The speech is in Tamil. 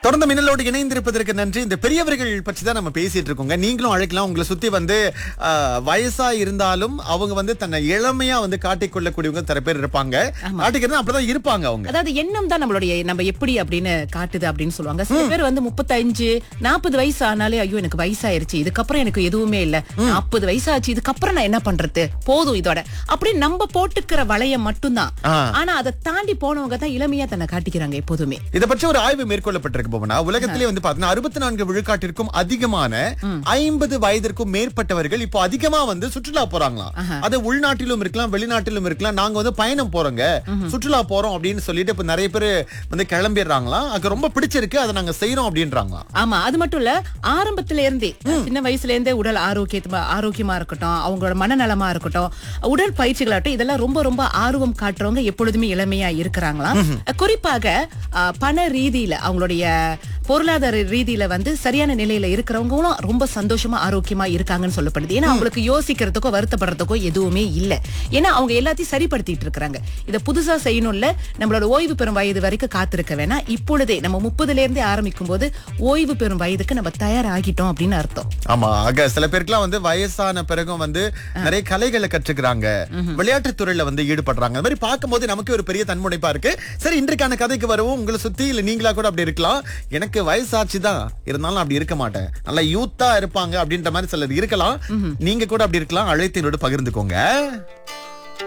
தொடர்ந்து மின்னலோடு இணைந்திருப்பதற்கு நன்றி இந்த பெரியவர்கள் பற்றி தான் நம்ம பேசிட்டு இருக்கோங்க நீங்களும் அழைக்கலாம் உங்களை சுத்தி வந்து ஆஹ், வயசா இருந்தாலும் அவங்க வந்து தன்னை இளமையா வந்து காட்டிக்கொள்ளக்கூடியவங்க தர பேர் இருப்பாங்க காட்டிக்கிறது அப்படிதான் இருப்பாங்க அவங்க அதாவது எண்ணம் தான் நம்மளுடைய நம்ம எப்படி அப்படின்னு காட்டுது அப்படின்னு சொல்லுவாங்க சில பேர் வந்து முப்பத்தஞ்சு நாற்பது வயசு ஆனாலே ஐயோ எனக்கு வயசாயிருச்சு இதுக்கப்புறம் எனக்கு எதுவுமே இல்ல நாற்பது வயசாச்சு இதுக்கப்புறம் நான் என்ன பண்றது போதும் இதோட அப்படி நம்ம போட்டுக்கிற வளையம் மட்டும்தான் ஆ. ஆனா அதை தாண்டி போனவங்க தான் இளமையா தன்னை காட்டிக்கிறாங்க எப்போதுமே இதை பற்றி ஒரு ஆய்வு மேற்கொள்ளப்பட்டிருக்கு போனா உலகத்திலே வந்து பாத்தீங்கன்னா அறுபத்தி நான்கு விழுக்காட்டிற்கும் அதிகமான ஐம்பது வயதிற்கும் மேற்பட்டவர்கள் இப்போ அதிகமா வந்து சுற்றுலா போறாங்களாம் அது உள்நாட்டிலும் இருக்கலாம் வெளிநாட்டிலும் இருக்கலாம் நாங்க வந்து பயணம் போறோங்க சுற்றுலா போறோம் அப்படின்னு சொல்லிட்டு இப்ப நிறைய பேர் வந்து கிளம்பிடுறாங்களாம் அது ரொம்ப பிடிச்சிருக்கு அதை நாங்க செய்யறோம் அப்படின்றாங்களாம் ஆமா அது மட்டும் இல்ல ஆரம்பத்துல இருந்தே சின்ன வயசுல இருந்தே உடல் ஆரோக்கியமா ஆரோக்கியமா இருக்கட்டும் அவங்களோட மனநலமா இருக்கட்டும் உடல் பயிற்சிகளாகட்டும் இதெல்லாம் ரொம்ப ரொம்ப ஆர்வம் காட்டுறவங்க எப்பொழுதுமே இளமையா இருக்கிறாங்களாம் குறிப்பாக ஆ, பண ரீதியில அவங்களுடைய பொருளாதார ரீதியில வந்து சரியான நிலையில இருக்கிறவங்களும் ரொம்ப சந்தோஷமா ஆரோக்கியமா இருக்காங்கன்னு சொல்லப்படுது ஏன்னா அவங்களுக்கு யோசிக்கிறதுக்கோ வருத்தப்படுறதுக்கோ எதுவுமே இல்ல ஏன்னா அவங்க எல்லாத்தையும் சரிப்படுத்திட்டு இருக்காங்க இத புதுசா செய்யணும்ல நம்மளோட ஓய்வு பெறும் வயது வரைக்கும் காத்திருக்க வேணா இப்பொழுதே நம்ம முப்பதுல இருந்தே ஆரம்பிக்கும் போது ஓய்வு பெறும் வயதுக்கு நம்ம தயாராகிட்டோம் அப்படின்னு அர்த்தம் ஆமா ஆக சில பேருக்குலாம் வந்து வயசான பிறகும் வந்து நிறைய கலைகளை கற்றுக்கிறாங்க விளையாட்டுத் துறையில வந்து ஈடுபடுறாங்க அந்த மாதிரி பார்க்கும்போது நமக்கு ஒரு பெரிய தன்முனைப்பா இருக்கு சரி இன்றைக்கான கதைக்கு வருவோம் உங்களை சுத்தி இல்ல நீங்களா கூட அப்படி இருக்கலாம் எனக்கு வயசாச்சு தான் இருந்தாலும் அப்படி இருக்க மாட்டேன் நல்லா யூத்தா இருப்பாங்க அப்படின்ற மாதிரி சிலர் இருக்கலாம் நீங்க கூட அப்படி இருக்கலாம் அழைத்தினோடு பகிர்ந்துக்கோங்க